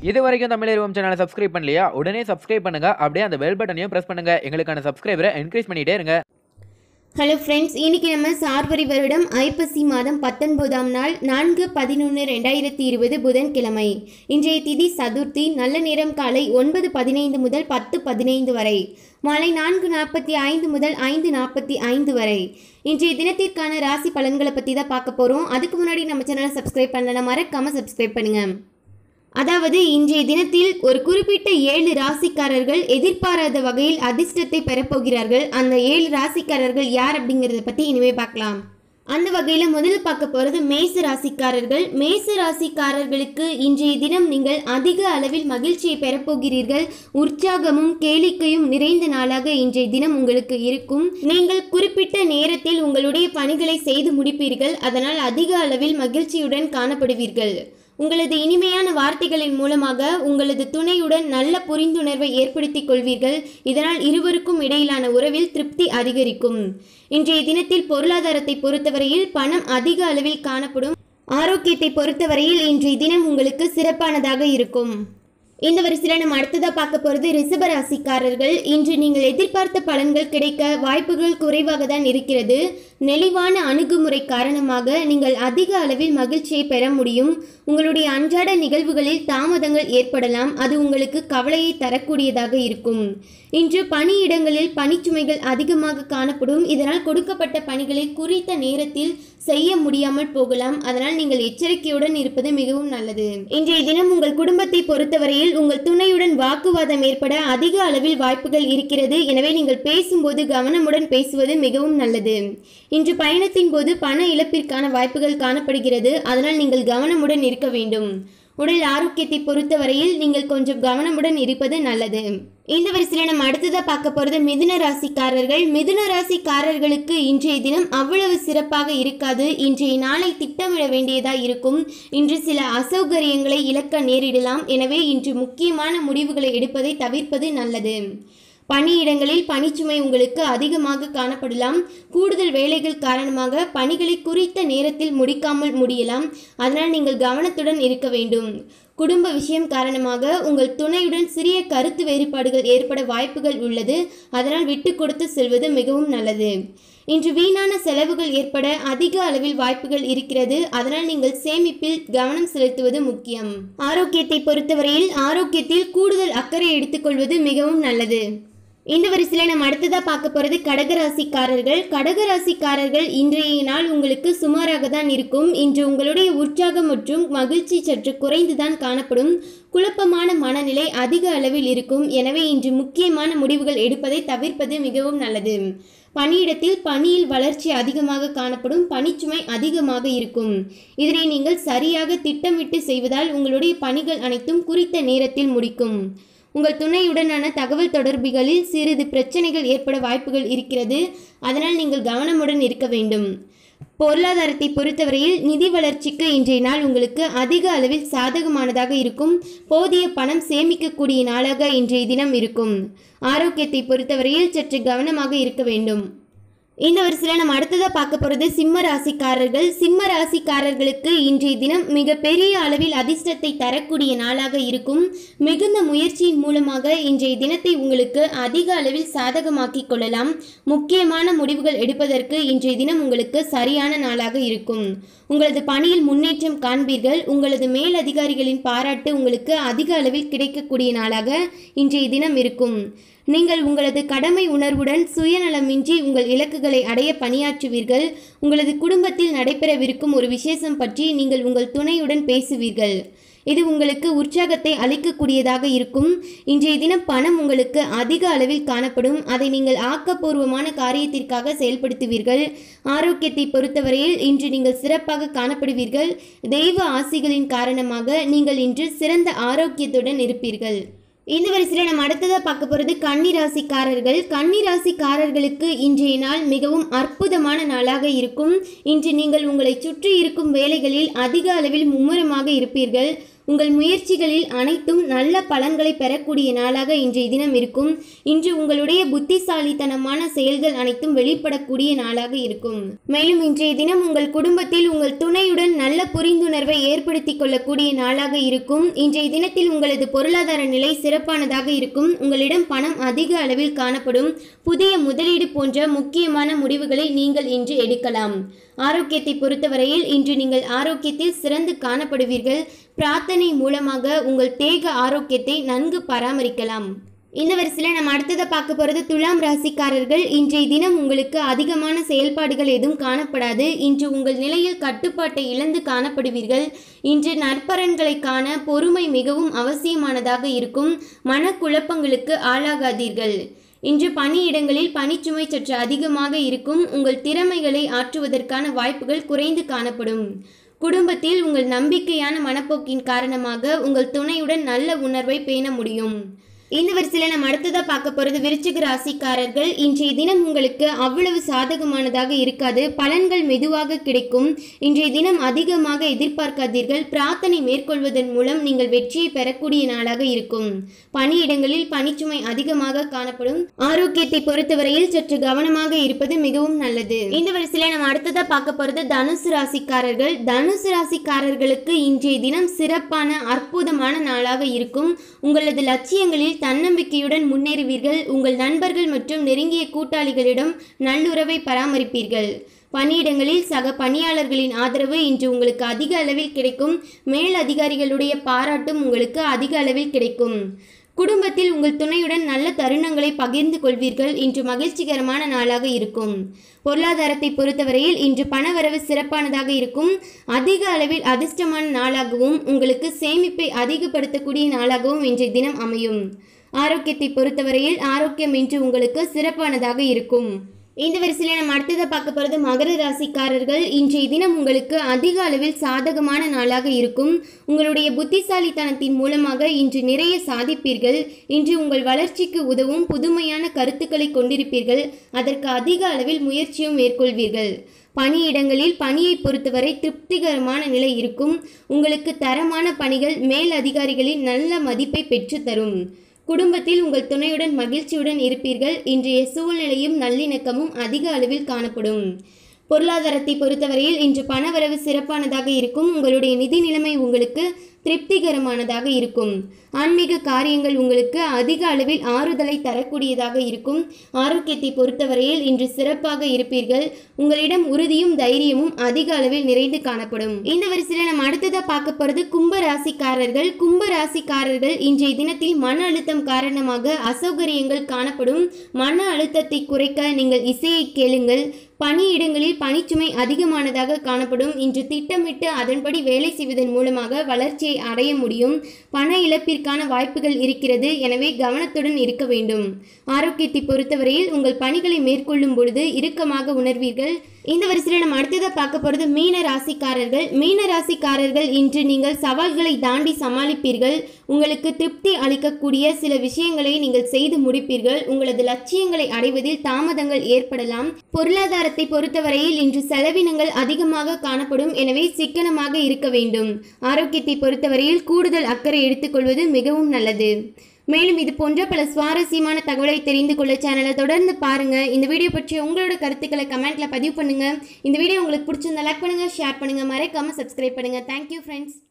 இது வரைக்கும் தமிழ் சேனலை சப்ஸ்கிரைப் பண்ணலையா உடனே சப்ஸ்கிரைப் பண்ணுங்க அப்படியே அந்த பெல் பட்டனையும் பிரஸ் பண்ணுங்க எங்களுக்கான சப்ஸ்கிரைபரை என்கரேஜ் பண்ணிட்டே இருங்க ஹலோ ஃப்ரெண்ட்ஸ் இன்னைக்கு நம்ம சார்வரி வருடம் ஐப்பசி மாதம் பத்தொன்பதாம் நாள் நான்கு பதினொன்று ரெண்டாயிரத்தி இருபது புதன்கிழமை இன்றைய திதி சதுர்த்தி நல்ல நேரம் காலை ஒன்பது பதினைந்து முதல் பத்து பதினைந்து வரை மாலை நான்கு நாற்பத்தி ஐந்து முதல் ஐந்து நாற்பத்தி ஐந்து வரை இன்றைய தினத்திற்கான ராசி பலன்களை பற்றி தான் பார்க்க போகிறோம் அதுக்கு முன்னாடி நம்ம சேனலை சப்ஸ்கிரைப் பண்ணலாம் மறக்காமல் சப்ஸ்கிரைப் பண்ணுங்கள் அதாவது இன்றைய தினத்தில் ஒரு குறிப்பிட்ட ஏழு ராசிக்காரர்கள் எதிர்பாராத வகையில் அதிர்ஷ்டத்தை பெறப்போகிறார்கள் அந்த ஏழு ராசிக்காரர்கள் யார் அப்படிங்கிறத பற்றி இனிமே பார்க்கலாம் அந்த வகையில் முதல்ல பார்க்க போகிறது மேச ராசிக்காரர்கள் மேச ராசிக்காரர்களுக்கு இன்றைய தினம் நீங்கள் அதிக அளவில் மகிழ்ச்சியை பெறப்போகிறீர்கள் உற்சாகமும் கேளிக்கையும் நிறைந்த நாளாக இன்றைய தினம் உங்களுக்கு இருக்கும் நீங்கள் குறிப்பிட்ட நேரத்தில் உங்களுடைய பணிகளை செய்து முடிப்பீர்கள் அதனால் அதிக அளவில் மகிழ்ச்சியுடன் காணப்படுவீர்கள் உங்களது இனிமையான வார்த்தைகளின் மூலமாக உங்களது துணையுடன் நல்ல புரிந்துணர்வை ஏற்படுத்திக் கொள்வீர்கள் இதனால் இருவருக்கும் இடையிலான உறவில் திருப்தி அதிகரிக்கும் இன்றைய தினத்தில் பொருளாதாரத்தை பொறுத்தவரையில் பணம் அதிக அளவில் காணப்படும் ஆரோக்கியத்தை பொறுத்தவரையில் இன்றைய தினம் உங்களுக்கு சிறப்பானதாக இருக்கும் இந்த வரிசையில் நம்ம அடுத்ததாக பார்க்க போகிறது ரிஷப ராசிக்காரர்கள் இன்று நீங்கள் எதிர்பார்த்த பலன்கள் கிடைக்க வாய்ப்புகள் குறைவாக தான் இருக்கிறது நெளிவான அணுகுமுறை காரணமாக நீங்கள் அதிக அளவில் மகிழ்ச்சியை பெற முடியும் உங்களுடைய அன்றாட நிகழ்வுகளில் தாமதங்கள் ஏற்படலாம் அது உங்களுக்கு கவலையை தரக்கூடியதாக இருக்கும் இன்று பணியிடங்களில் பணிச்சுமைகள் அதிகமாக காணப்படும் இதனால் கொடுக்கப்பட்ட பணிகளை குறித்த நேரத்தில் செய்ய முடியாமல் போகலாம் அதனால் நீங்கள் எச்சரிக்கையுடன் இருப்பது மிகவும் நல்லது இன்றைய தினம் உங்கள் குடும்பத்தை பொறுத்தவரையில் உங்கள் துணையுடன் வாக்குவாதம் ஏற்பட அதிக அளவில் வாய்ப்புகள் இருக்கிறது எனவே நீங்கள் பேசும்போது கவனமுடன் பேசுவது மிகவும் நல்லது இன்று பயணத்தின் போது பண இழப்பிற்கான வாய்ப்புகள் காணப்படுகிறது அதனால் நீங்கள் கவனமுடன் இருக்க வேண்டும் உடல் ஆரோக்கியத்தை பொறுத்தவரையில் நீங்கள் கொஞ்சம் கவனமுடன் இருப்பது நல்லது இந்த வரிசையில் நம்ம அடுத்ததாக பார்க்க போகிறது மிதுன ராசிக்காரர்கள் மிதுன ராசிக்காரர்களுக்கு இன்றைய தினம் அவ்வளவு சிறப்பாக இருக்காது இன்றைய நாளை திட்டமிட வேண்டியதாக இருக்கும் இன்று சில அசௌகரியங்களை இழக்க நேரிடலாம் எனவே இன்று முக்கியமான முடிவுகளை எடுப்பதை தவிர்ப்பது நல்லது பணியிடங்களில் பணிச்சுமை உங்களுக்கு அதிகமாக காணப்படலாம் கூடுதல் வேலைகள் காரணமாக பணிகளை குறித்த நேரத்தில் முடிக்காமல் முடியலாம் அதனால் நீங்கள் கவனத்துடன் இருக்க வேண்டும் குடும்ப விஷயம் காரணமாக உங்கள் துணையுடன் சிறிய கருத்து வேறுபாடுகள் ஏற்பட வாய்ப்புகள் உள்ளது அதனால் விட்டு கொடுத்து செல்வது மிகவும் நல்லது இன்று வீணான செலவுகள் ஏற்பட அதிக அளவில் வாய்ப்புகள் இருக்கிறது அதனால் நீங்கள் சேமிப்பில் கவனம் செலுத்துவது முக்கியம் ஆரோக்கியத்தை பொறுத்தவரையில் ஆரோக்கியத்தில் கூடுதல் அக்கறை எடுத்துக்கொள்வது மிகவும் நல்லது இந்த வரிசையில் நம்ம அடுத்ததாக பார்க்க போகிறது கடகராசிக்காரர்கள் கடகராசிக்காரர்கள் இன்றைய நாள் உங்களுக்கு சுமாராக தான் இருக்கும் இன்று உங்களுடைய உற்சாகம் மற்றும் மகிழ்ச்சி சற்று குறைந்து தான் காணப்படும் குழப்பமான மனநிலை அதிக அளவில் இருக்கும் எனவே இன்று முக்கியமான முடிவுகள் எடுப்பதை தவிர்ப்பது மிகவும் நல்லது பணியிடத்தில் பணியில் வளர்ச்சி அதிகமாக காணப்படும் பணிச்சுமை அதிகமாக இருக்கும் இதனை நீங்கள் சரியாக திட்டமிட்டு செய்வதால் உங்களுடைய பணிகள் அனைத்தும் குறித்த நேரத்தில் முடிக்கும் உங்கள் துணையுடனான தகவல் தொடர்புகளில் சிறிது பிரச்சனைகள் ஏற்பட வாய்ப்புகள் இருக்கிறது அதனால் நீங்கள் கவனமுடன் இருக்க வேண்டும் பொருளாதாரத்தை பொறுத்தவரையில் நிதி வளர்ச்சிக்கு இன்றைய நாள் உங்களுக்கு அதிக அளவில் சாதகமானதாக இருக்கும் போதிய பணம் சேமிக்கக்கூடிய நாளாக இன்றைய தினம் இருக்கும் ஆரோக்கியத்தை பொறுத்தவரையில் சற்று கவனமாக இருக்க வேண்டும் இந்த வரிசையில் நம்ம அடுத்ததாக பார்க்க போகிறது சிம்ம ராசிக்காரர்கள் சிம்ம ராசிக்காரர்களுக்கு இன்றைய தினம் மிக பெரிய அளவில் அதிர்ஷ்டத்தை தரக்கூடிய நாளாக இருக்கும் மிகுந்த முயற்சியின் மூலமாக இன்றைய தினத்தை உங்களுக்கு அதிக அளவில் சாதகமாக்கிக் கொள்ளலாம் முக்கியமான முடிவுகள் எடுப்பதற்கு இன்றைய தினம் உங்களுக்கு சரியான நாளாக இருக்கும் உங்களது பணியில் முன்னேற்றம் காண்பீர்கள் உங்களது மேல் அதிகாரிகளின் பாராட்டு உங்களுக்கு அதிக அளவில் கிடைக்கக்கூடிய நாளாக இன்றைய தினம் இருக்கும் நீங்கள் உங்களது கடமை உணர்வுடன் சுயநலமின்றி உங்கள் இலக்குகளை அடைய பணியாற்றுவீர்கள் உங்களது குடும்பத்தில் நடைபெறவிருக்கும் ஒரு விசேஷம் பற்றி நீங்கள் உங்கள் துணையுடன் பேசுவீர்கள் இது உங்களுக்கு உற்சாகத்தை அளிக்கக்கூடியதாக இருக்கும் இன்றைய தினம் பணம் உங்களுக்கு அதிக அளவில் காணப்படும் அதை நீங்கள் ஆக்கப்பூர்வமான காரியத்திற்காக செயல்படுத்துவீர்கள் ஆரோக்கியத்தை பொறுத்தவரையில் இன்று நீங்கள் சிறப்பாக காணப்படுவீர்கள் தெய்வ ஆசிகளின் காரணமாக நீங்கள் இன்று சிறந்த ஆரோக்கியத்துடன் இருப்பீர்கள் இந்த வரிசையில் நம்ம அடுத்ததாக பார்க்க போகிறது கன்னிராசிக்காரர்கள் கன்னிராசிக்காரர்களுக்கு இன்றைய நாள் மிகவும் அற்புதமான நாளாக இருக்கும் இன்று நீங்கள் உங்களை சுற்றி இருக்கும் வேலைகளில் அதிக அளவில் மும்முரமாக இருப்பீர்கள் உங்கள் முயற்சிகளில் அனைத்தும் நல்ல பலன்களை பெறக்கூடிய நாளாக இன்றைய தினம் இருக்கும் இன்று உங்களுடைய புத்திசாலித்தனமான செயல்கள் அனைத்தும் வெளிப்படக்கூடிய நாளாக இருக்கும் மேலும் இன்றைய தினம் உங்கள் குடும்பத்தில் உங்கள் துணையுடன் நல்ல புரிந்துணர்வை ஏற்படுத்திக் கொள்ளக்கூடிய நாளாக இருக்கும் இன்றைய தினத்தில் உங்களது பொருளாதார நிலை சிறப்பானதாக இருக்கும் உங்களிடம் பணம் அதிக அளவில் காணப்படும் புதிய முதலீடு போன்ற முக்கியமான முடிவுகளை நீங்கள் இன்று எடுக்கலாம் ஆரோக்கியத்தை பொறுத்தவரையில் இன்று நீங்கள் ஆரோக்கியத்தில் சிறந்து காணப்படுவீர்கள் பிரார்த்தனை மூலமாக உங்கள் தேக ஆரோக்கியத்தை நன்கு பராமரிக்கலாம் இந்த வரிசையில் நம்ம அடுத்ததை பார்க்க போகிறது துலாம் ராசிக்காரர்கள் இன்றைய தினம் உங்களுக்கு அதிகமான செயல்பாடுகள் எதுவும் காணப்படாது இன்று உங்கள் நிலையில் கட்டுப்பாட்டை இழந்து காணப்படுவீர்கள் இன்று நற்பலன்களை காண பொறுமை மிகவும் அவசியமானதாக இருக்கும் மனக்குழப்பங்களுக்கு ஆளாகாதீர்கள் இன்று பணியிடங்களில் பணிச்சுமை சற்று அதிகமாக இருக்கும் உங்கள் திறமைகளை ஆற்றுவதற்கான வாய்ப்புகள் குறைந்து காணப்படும் குடும்பத்தில் உங்கள் நம்பிக்கையான மனப்போக்கின் காரணமாக உங்கள் துணையுடன் நல்ல உணர்வை பேண முடியும் இந்த வரிசையில் நம்ம அடுத்ததாக பார்க்க போகிறது விருச்சிக ராசிக்காரர்கள் இன்றைய தினம் உங்களுக்கு அவ்வளவு சாதகமானதாக இருக்காது பலன்கள் மெதுவாக கிடைக்கும் இன்றைய தினம் அதிகமாக எதிர்பார்க்காதீர்கள் பிரார்த்தனை மேற்கொள்வதன் மூலம் நீங்கள் வெற்றியை பெறக்கூடிய நாளாக இருக்கும் பணியிடங்களில் பணிச்சுமை அதிகமாக காணப்படும் ஆரோக்கியத்தை பொறுத்தவரையில் சற்று கவனமாக இருப்பது மிகவும் நல்லது இந்த வரிசையில் நம்ம அடுத்ததாக பார்க்க போகிறது தனுசு ராசிக்காரர்கள் தனுசு ராசிக்காரர்களுக்கு இன்றைய தினம் சிறப்பான அற்புதமான நாளாக இருக்கும் உங்களது லட்சியங்களில் தன்னம்பிக்கையுடன் முன்னேறுவீர்கள் உங்கள் நண்பர்கள் மற்றும் நெருங்கிய கூட்டாளிகளிடம் நல்லுறவை பராமரிப்பீர்கள் பணியிடங்களில் சக பணியாளர்களின் ஆதரவு இன்று உங்களுக்கு அதிக அளவில் கிடைக்கும் மேல் அதிகாரிகளுடைய பாராட்டும் உங்களுக்கு அதிக அளவில் கிடைக்கும் குடும்பத்தில் உங்கள் துணையுடன் நல்ல தருணங்களை பகிர்ந்து கொள்வீர்கள் இன்று மகிழ்ச்சிகரமான நாளாக இருக்கும் பொருளாதாரத்தை பொறுத்தவரையில் இன்று பணவரவு சிறப்பானதாக இருக்கும் அதிக அளவில் அதிர்ஷ்டமான நாளாகவும் உங்களுக்கு சேமிப்பை அதிகப்படுத்தக்கூடிய நாளாகவும் இன்றைய தினம் அமையும் ஆரோக்கியத்தை பொறுத்தவரையில் ஆரோக்கியம் இன்று உங்களுக்கு சிறப்பானதாக இருக்கும் இந்த வரிசையில் நம்ம அடுத்ததை பார்க்க போகிறது மகர ராசிக்காரர்கள் இன்றைய தினம் உங்களுக்கு அதிக அளவில் சாதகமான நாளாக இருக்கும் உங்களுடைய புத்திசாலித்தனத்தின் மூலமாக இன்று நிறைய சாதிப்பீர்கள் இன்று உங்கள் வளர்ச்சிக்கு உதவும் புதுமையான கருத்துக்களை கொண்டிருப்பீர்கள் அதற்கு அதிக அளவில் முயற்சியும் மேற்கொள்வீர்கள் பணியிடங்களில் பணியை பொறுத்தவரை திருப்திகரமான நிலை இருக்கும் உங்களுக்கு தரமான பணிகள் மேல் அதிகாரிகளின் நல்ல மதிப்பை பெற்றுத்தரும் குடும்பத்தில் உங்கள் துணையுடன் மகிழ்ச்சியுடன் இருப்பீர்கள் இன்றைய சூழ்நிலையும் நல்லிணக்கமும் அதிக அளவில் காணப்படும் பொருளாதாரத்தை பொறுத்தவரையில் இன்று பணவரவு சிறப்பானதாக இருக்கும் உங்களுடைய நிதி நிலைமை உங்களுக்கு திருப்திகரமானதாக இருக்கும் ஆன்மீக காரியங்கள் உங்களுக்கு அதிக அளவில் ஆறுதலை தரக்கூடியதாக இருக்கும் ஆரோக்கியத்தை பொறுத்தவரையில் இன்று சிறப்பாக இருப்பீர்கள் உங்களிடம் உறுதியும் தைரியமும் அதிக அளவில் நிறைந்து காணப்படும் இந்த வரிசையில் நம்ம அடுத்ததாக பார்க்க போகிறது கும்ப ராசிக்காரர்கள் கும்ப ராசிக்காரர்கள் இன்றைய தினத்தில் மன அழுத்தம் காரணமாக அசௌகரியங்கள் காணப்படும் மன அழுத்தத்தை குறைக்க நீங்கள் இசையை கேளுங்கள் பணியிடங்களில் பணிச்சுமை அதிகமானதாக காணப்படும் இன்று திட்டமிட்டு அதன்படி வேலை செய்வதன் மூலமாக வளர்ச்சியை அடைய முடியும் பண இழப்பிற்கான வாய்ப்புகள் இருக்கிறது எனவே கவனத்துடன் இருக்க வேண்டும் ஆரோக்கியத்தை பொறுத்தவரையில் உங்கள் பணிகளை மேற்கொள்ளும் பொழுது இறுக்கமாக உணர்வீர்கள் இந்த வரிசையில் நம்ம அடுத்ததாக பார்க்க போகிறது மீன ராசிக்காரர்கள் மீன ராசிக்காரர்கள் இன்று நீங்கள் சவால்களை தாண்டி சமாளிப்பீர்கள் உங்களுக்கு திருப்தி அளிக்கக்கூடிய சில விஷயங்களை நீங்கள் செய்து முடிப்பீர்கள் உங்களது லட்சியங்களை அடைவதில் தாமதங்கள் ஏற்படலாம் பொருளாதாரத்தை பொறுத்தவரையில் இன்று செலவினங்கள் அதிகமாக காணப்படும் எனவே சிக்கனமாக இருக்க வேண்டும் ஆரோக்கியத்தை பொறுத்தவரையில் கூடுதல் அக்கறை எடுத்துக்கொள்வது மிகவும் நல்லது மேலும் இது போன்ற பல சுவாரஸ்யமான தகவலை தெரிந்து கொள்ள சேனலை தொடர்ந்து பாருங்க இந்த வீடியோ பற்றி உங்களோட கருத்துக்களை கமெண்ட்ல பதிவு பண்ணுங்க இந்த வீடியோ உங்களுக்கு பிடிச்சிருந்தா லைக் பண்ணுங்க ஷேர் பண்ணுங்க மறக்காம சப்ஸ்கிரைப் பண்ணுங்க தேங்க்யூ ஃப்ரெண்ட்ஸ்